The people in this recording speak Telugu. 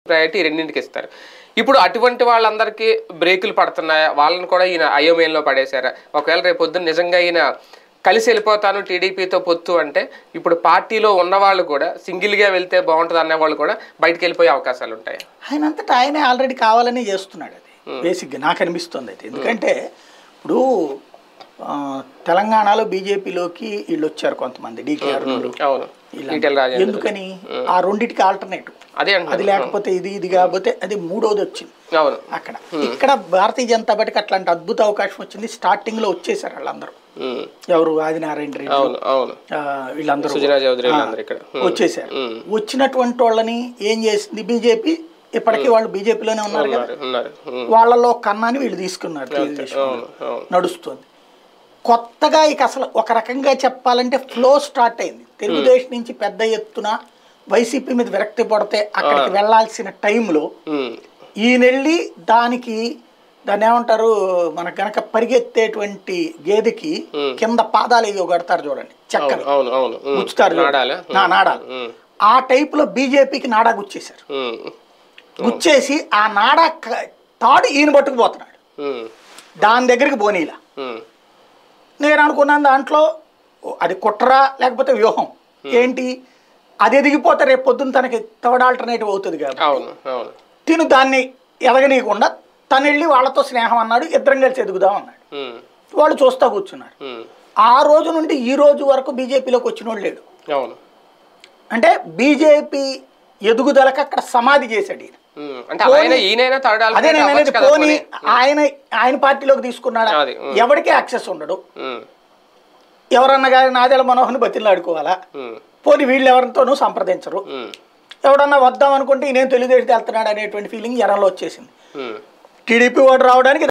ప్రయారిటీ ఈ రెండింటికి ఇస్తారు ఇప్పుడు అటువంటి వాళ్ళందరికీ బ్రేకులు పడుతున్నాయా వాళ్ళని కూడా ఈయన అయోమయంలో పడేశారా ఒకవేళ రేపు పొద్దున్న నిజంగా ఈయన కలిసి వెళ్ళిపోతాను టీడీపీతో పొత్తు అంటే ఇప్పుడు పార్టీలో ఉన్నవాళ్ళు కూడా సింగిల్గా వెళ్తే బాగుంటుంది అనే వాళ్ళు కూడా బయటకు వెళ్ళిపోయే అవకాశాలు ఉంటాయి ఆయన అంతటా ఆయనే ఆల్రెడీ కావాలని చేస్తున్నాడు అది బేసిక్గా నాకు అనిపిస్తుంది అయితే ఎందుకంటే ఇప్పుడు ఆ, తెలంగాణలో బీజేపీలోకి వీళ్ళు వచ్చారు కొంతమంది డీకేఆర్ అవును ఈటెల రాజేందర్ ఎందుకని ఆ రెండిటికి ఆల్టర్నేటివ్ అదే అది అంటున్నారు లేకపోతే ఇది ఇది కాకపోతే అది మూడోది వచ్చింది అవును అక్కడ ఇక్కడ భారతీయ జనతా పార్టీకి అట్లాంటి అద్భుత అవకాశం వచ్చింది స్టార్టింగ్ లో వచ్చేసారు వాళ్ళందరూ ఉమ్. ఎవరు ఆదినారాయణ రెడ్డి అవును అవును ఆ, వీళ్ళందరూ సుజనా చౌదరి వీళ్ళందరూ ఇక్కడ ఉమ్. వచ్చేసారు ఉమ్. వచ్చినటువంటి వాళ్ళని ఏం చేసింది బీజేపీ ఇప్పటికీ వాళ్ళు బీజేపీలోనే ఉన్నారు కదా ఉన్నారు ఉన్నారు ఉమ్. వాళ్ళలో కన్నాని వీళ్ళు తీసుకున్నారు తెలుగుదేశం అవును అవును నడుస్తుంది కొత్తగా ఇక అసలు ఒక రకంగా చెప్పాలంటే ఫ్లో స్టార్ట్ అయింది తెలుగుదేశం నుంచి పెద్ద ఎత్తున వైసీపీ మీద విరక్తి పడితే అక్కడికి వెళ్ళాల్సిన టైంలో ఉమ్. ఈయనెళ్ళి దానికి దాన్ని ఏమంటారు మనకు గనక పరిగెత్తేటువంటి గేదెకి కింద పాదాలు ఏవో కడతారు చూడండి చక్కగా అవును అవును ఉమ్. గుచ్చుతారు చూడండి. నాడాలా నా నాడాలు ఉమ్. ఆ టైపులో బీజేపీకి నాడా గుచ్చేశారు ఉమ్. గుచ్చేసి ఆ నాడా క- తాడు ఈయన పట్టుకుపోతున్నాడు ఉమ్. దాని దగ్గరికి పోనీలా ఉమ్. నేను అనుకున్నాను దాంట్లో అది కుట్రా లేకపోతే వ్యూహం ఏంటి అది ఎదిగిపోతే రేపు పొద్దున్న తనకి థర్డ్ ఆల్టర్నేటివ్ అవుతుంది కాబట్టి అవును అవును తిను దాన్ని ఎదగనీయకుండా తను వెళ్ళి వాళ్ళతో స్నేహం అన్నాడు ఇద్దరం కలిసి ఎదుగుదాం అన్నాడు ఉమ్. వాళ్ళు చూస్తా కూర్చున్నారు ఉమ్. ఆ రోజు నుండి ఈ రోజు వరకు బీజేపీలోకి వచ్చిన వాళ్ళు లేడు అవును అంటే బీజేపీ ఎదుగుదలకు అక్కడ సమాధి చేశాడు ఈయన ఉమ్. అంటే ఆయన ఈయనైనా థర్డ్ అదే నేను అనేది పోనీ ఆయన ఆయన పార్టీలోకి తీసుకున్నాడా అది, ఉం. ఎవరికి యాక్సెస్ ఉండడు ఎవరన్నా కానీ నాదెల మనోహర్ని బతిలాడుకోవాలా పోనీ వీళ్ళు ఎవరితోనూ సంప్రదించరు ఎవడన్నా వద్దాం అనుకుంటే ఈయన తెలుగుదేశం వెళ్తున్నాడు అనేటువంటి ఫీలింగ్ జనంలో వచ్చేసింది టీడీపీ ఓటు రావడానికి